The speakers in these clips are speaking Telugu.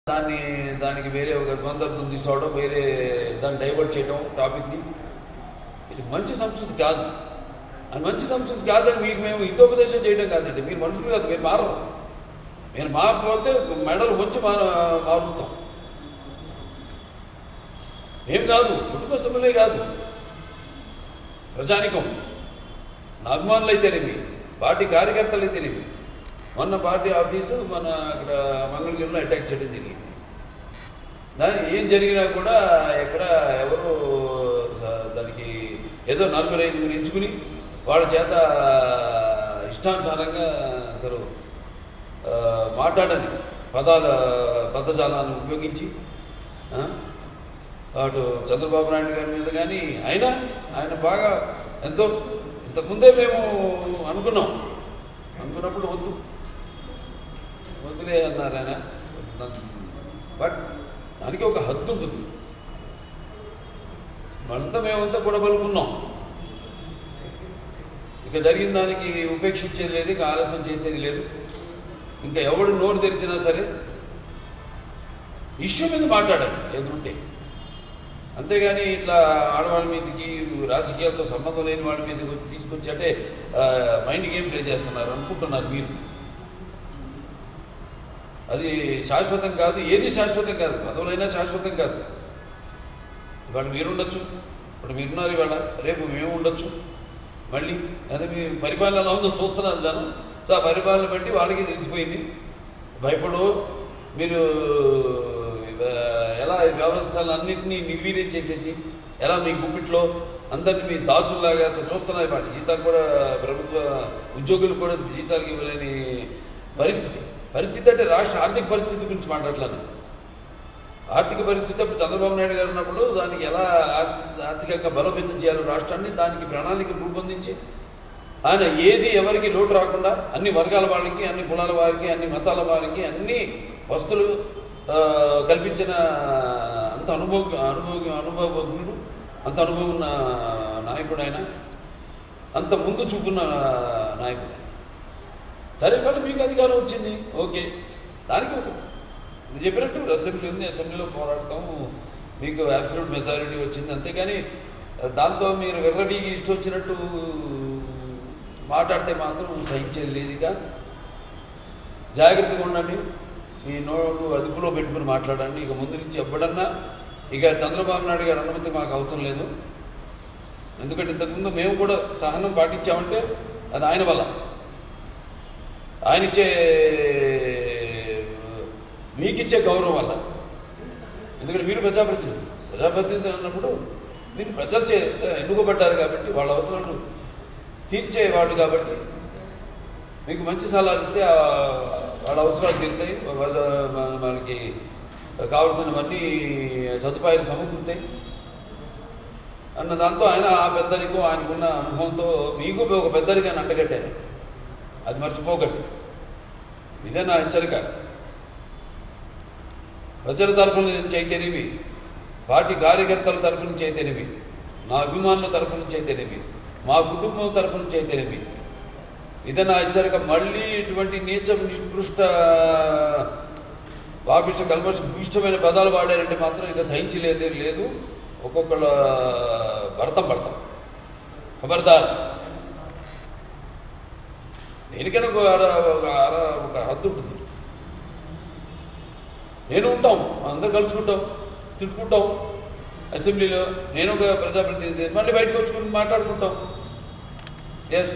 దాన్ని దానికి వేరే ఒక సందర్భం తీసుకోవడం వేరే దాన్ని డైవర్ట్ చేయడం టాపిక్ని ఇది మంచి సంస్కృతి కాదు అది మంచి సంస్కృతి కాదని మీకు మేము హితోపదేశం చేయడం కాదండి మీరు మనుషులు కాదు మీరు మారరు మీరు మారకపోతే మెడలు వచ్చి మార మారుస్తాం ఏం కాదు కుటుంబ సభ్యులే కాదు ప్రజానికం నా అభిమానులు అయితేనేమి పార్టీ కార్యకర్తలు అయితేనేమి మొన్న పార్టీ ఆఫీసు మన అక్కడ మంగళగిరిలో అటాక్ చేయడం జరిగింది దాని ఏం జరిగినా కూడా ఎక్కడ ఎవరు స- దానికి ఏదో నలుగురు ఐదుగురు ఎంచుకుని వాళ్ళ చేత ఇష్టానుసారంగా అసలు ఆ, మాట్లాడని పదాల పదజాలాన్ని ఉపయోగించి ఆ, అటు చంద్రబాబు నాయుడు గారి మీద కానీ అయినా ఆయన బాగా ఎంతో ఇంతకుముందే మేము అనుకున్నాం అనుకున్నప్పుడు వద్దు వద్దులే అన్నారు ఆయన బట్ దానికి ఒక హద్దు ఉంటుంది మనంతా మేమంతా కూడా పలుకున్నాం ఇక జరిగిన దానికి ఉపేక్షించేది లేదు ఇక ఆలస్యం చేసేది లేదు ఇంకా ఎవడు నోరు తెరిచినా సరే ఇష్యూ మీద మాట్లాడాలి ఎదురుంటే అంతేగాని ఇట్లా ఆడవాళ్ళ మీదకి రాజకీయాలతో సంబంధం లేని వాళ్ళ మీదకి వచ్చి తీసుకొచ్చి అంటే ఆ, మైండ్ గేమ్ ప్లే చేస్తున్నారు అనుకుంటున్నారు మీరు అది శాశ్వతం కాదు ఏది శాశ్వతం కాదు పదవులైనా శాశ్వతం కాదు ఇవాళ మీరు ఉండొచ్చు ఇప్పుడు మీరున్నారు ఇవాళ రేపు మేము ఉండొచ్చు మళ్ళీ అదే మీ పరిపాలన ఎలా ఉందో చూస్తున్నారు జనం సో ఆ పరిపాలన బట్టి వాళ్ళకి తెలిసిపోయింది భయపడు మీరు ఇవ- ఎలా ఈ వ్యవస్థలన్నింటినీ నిర్వీర్యం చేసేసి ఎలా మీ గుప్పిట్లో అందరినీ మీ దాసుల్లాగా అసలు చూస్తున్నారు వాటి జీతాలు కూడా ప్రభుత్వ ఉద్యోగులు కూడా జీతాలకు ఇవ్వలేని పరిస్థితి పరిస్థితి అంటే రాష్ట్ర ఆర్థిక పరిస్థితి గురించి మాట్లాడట్లేదు ఆర్థిక పరిస్థితి అప్పుడు చంద్రబాబు నాయుడు గారు ఉన్నప్పుడు దానికి ఎలా ఆర్థి- ఆర్థికంగా బలోపేతం చేయాలో రాష్ట్రాన్ని దానికి ప్రణాళిక రూపొందించి ఆయన ఏది ఎవరికి లోటు రాకుండా అన్ని వర్గాల వాళ్ళకి అన్ని కులాల వారికి అన్ని మతాల వారికి అన్ని వస్తువులు ఆ, కల్పించిన అంత అనుభవ అనుభవ అనుభవజ్ఞుడు అంత అనుభవం ఉన్న నాయకుడు ఆయన అంత ముందు చూపున్న నాయకుడు ఆయన సరే కానీ మీకు అధికారం వచ్చింది ఓకే దానికి ఒక- మీరు చెప్పినట్టు అసెంబ్లీ ఉంది అసెంబ్లీలో పోరాడతాం మీకు అబ్సల్యూట్ మెజారిటీ వచ్చింది అంతేగాని దాంతో మీరు వెర్రడీకి ఇష్టం వచ్చినట్టు మాట్లాడితే మాత్రం సహించేది లేదు ఇక జాగ్రత్తగా ఉండండి మీ నోరు అదుపులో పెట్టుకుని మాట్లాడండి ఇక ముందు నుంచి ఎప్పుడన్నా ఇక చంద్రబాబు నాయుడు గారి అనుమతి మాకు అవసరం లేదు ఎందుకంటే ఇంతకుముందు మేము కూడా సహనం పాటించామంటే అది ఆయన వల్ల ఆయన ఇచ్చే మీకిచ్చే గౌరవం వల్ల ఎందుకంటే మీరు ప్రజాప్రతినిధి ప్రజాప్రతినిధి అన్నప్పుడు మీరు ప్రజలు చే ఎన్నుకోబడ్డారు కాబట్టి వాళ్ళ అవసరాలు తీర్చేవాడు కాబట్టి మీకు మంచి సలహాలు ఇస్తే ఆ వాళ్ళ అవసరాలు తీరుతాయి వజ- మన- మనకి కావలసినవన్నీ సదుపాయాలు సమకూరుతాయి అన్న దాంతో ఆయన ఆ పెద్దరికం ఆయనకున్న అనుభవంతో మీకు ఒక పెద్దరికాన్ని అంటగట్టారు అది మర్చిపోకండి ఇదే నా హెచ్చరిక ప్రజల తరఫున నుంచి అయితేనేమి పార్టీ కార్యకర్తల తరఫు నుంచి అయితేనేమి నా అభిమానుల తరఫు నుంచి అయితేనేమి మా కుటుంబం తరఫు నుంచి అయితేనేమి ఇదే నా హెచ్చరిక మళ్ళీ ఇటువంటి నీచ నికృష్ట పాపిష్ట కల్మష భూయిష్టమైన పదాలు వాడారంటే మాత్రం ఇంకా సహించలేదే లేదు ఒక్కొక్కళ్ళ భర్తం భర్తం ఖబర్దార్ దేనికైనా ఒక అర- ఒక అర- ఒక హద్దు ఉంటుంది నేను ఉంటాం అందరం కలుసుకుంటాం తిట్టుకుంటాం అసెంబ్లీలో నేను ఒక ప్రజాప్రతినిధి మళ్ళీ బయటకు వచ్చుకుని మాట్లాడుకుంటాం ఎస్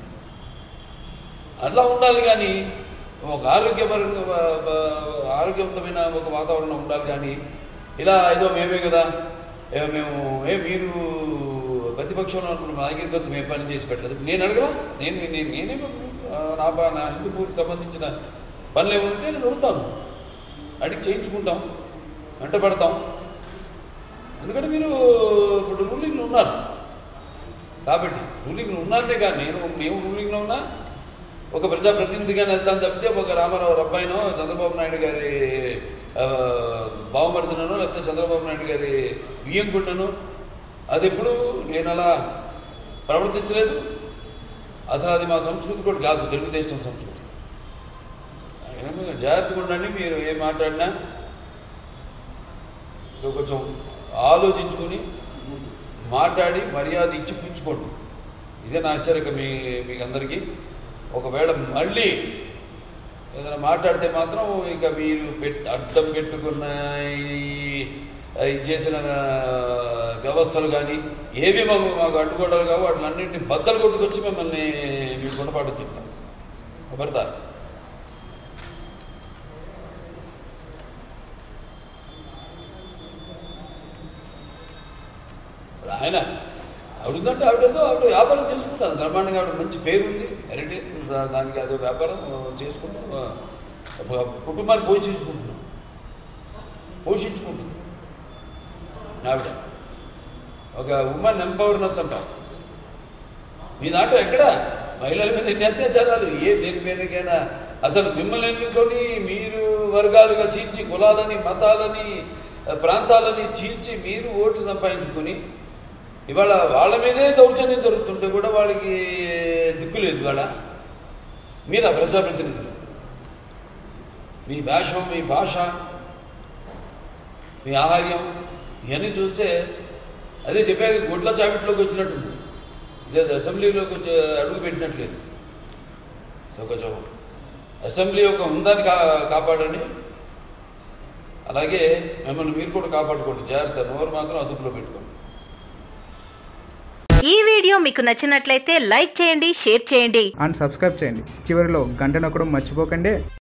అట్లా ఉండాలి కానీ ఒక ఆరోగ్యపరంగా వ- వ- ఆరోగ్యవంతమైన ఒక వాతావరణం ఉండాలి కానీ ఇలా ఏదో మేమే కదా ఏ మేము ఏ మీరు ప్రతిపక్షంలో ఉన్నప్పుడు మా దగ్గరికి వచ్చి మేము పని చేసి పెట్టలేదు నేను అడగలా నేను నేను నేనే ఆ, నా ప- నా హిందూపూర్కి సంబంధించిన పనులు ఏమంటే నేను అడుగుతాను అడిగి చేయించుకుంటాం వెంట పెడతాం ఎందుకంటే మీరు ఇప్పుడు రూలింగ్లో ఉన్నారు కాబట్టి రూలింగ్లో ఉన్నారనే కానీ నేను మేము రూలింగ్లో ఉన్నా ఒక ప్రజాప్రతినిధిగానే వెళ్తాను తప్పితే ఒక రామారావు అబ్బాయినో చంద్రబాబు నాయుడు గారి ఆ, బావమర్దినో లేకపోతే చంద్రబాబు నాయుడు గారి బియ్యంకుండను అది ఎప్పుడు నేను అలా ప్రవర్తించలేదు అసలు అది మా సంస్కృతి కూడా కాదు తెలుగుదేశం సంస్కృతి అయినా మీరు జాగ్రత్తగా ఉండండి మీరు ఏం మాట్లాడినా ఇక కొంచెం ఆలోచించుకొని మాట్లాడి మర్యాద ఇచ్చి పుచ్చుకోండి ఇదే నా హెచ్చరిక మీ మీకు అందరికీ ఒకవేళ మళ్ళీ ఏదైనా మాట్లాడితే మాత్రం ఇక మీరు పెట్ అడ్డం పెట్టుకున్న ఈ- ఈ చేసిన వ్యవస్థలు కానీ ఏవి మాకు మాకు అడ్డుకోవడాలు కావు వాటిలన్నింటినీ బద్దలు కొట్టుకొచ్చి మిమ్మల్ని మీకు గుణపాఠం చెప్తాం భర్త ఇప్పుడు ఆయన ఆవిడంటే ఆవిడేదో ఆవిడ వ్యాపారం చేసుకుంటారు బ్రహ్మాండంగా ఆవిడ మంచి పేరు ఉంది హెరిటేజ్ దానికి అదో వ్యాపారం చేసుకుంటూ ఆ, కుటుంబాన్ని పోషించుకుంటున్నాం పోషించుకుంటుంది ఆవిడ ఒక ఉమెన్ ఎంపవర్నెస్ అంటాం మీ దాంట్లో ఎక్కడ మహిళల మీద ఎన్ని అత్యాచారాలు ఏ దేని మీదకైనా అసలు మిమ్మల్ని ఎన్నుకొని మీరు వర్గాలుగా చీల్చి కులాలని మతాలని ఆ, ప్రాంతాలని చీల్చి మీరు ఓటు సంపాదించుకొని ఇవాళ వాళ్ళ మీదే దౌర్జన్యం జరుగుతుంటే కూడా వాళ్ళకి దిక్కు లేదు ఇవాళ మీరు ఆ ప్రజాప్రతినిధులు మీ వేషం మీ భాష మీ ఆహార్యం ఇవన్నీ చూస్తే అదే చెప్పాక గుడ్ల చాపిట్లోకి వచ్చినట్టుంది ఇదే అసెంబ్లీలోకి వచ్చి అడుగు పెట్టినట్లేదు సో కొంచెం అసెంబ్లీ యొక్క హుందాన్ని కా కాపాడండి అలాగే మిమ్మల్ని మీరు కూడా కాపాడుకోండి జాగ్రత్త నోరు మాత్రం అదుపులో పెట్టుకోండి ఈ వీడియో మీకు నచ్చినట్లయితే లైక్ చేయండి షేర్ చేయండి అండ్ సబ్స్క్రైబ్ చేయండి చివరిలో గంట నొక్కడం మర్చిపోకండి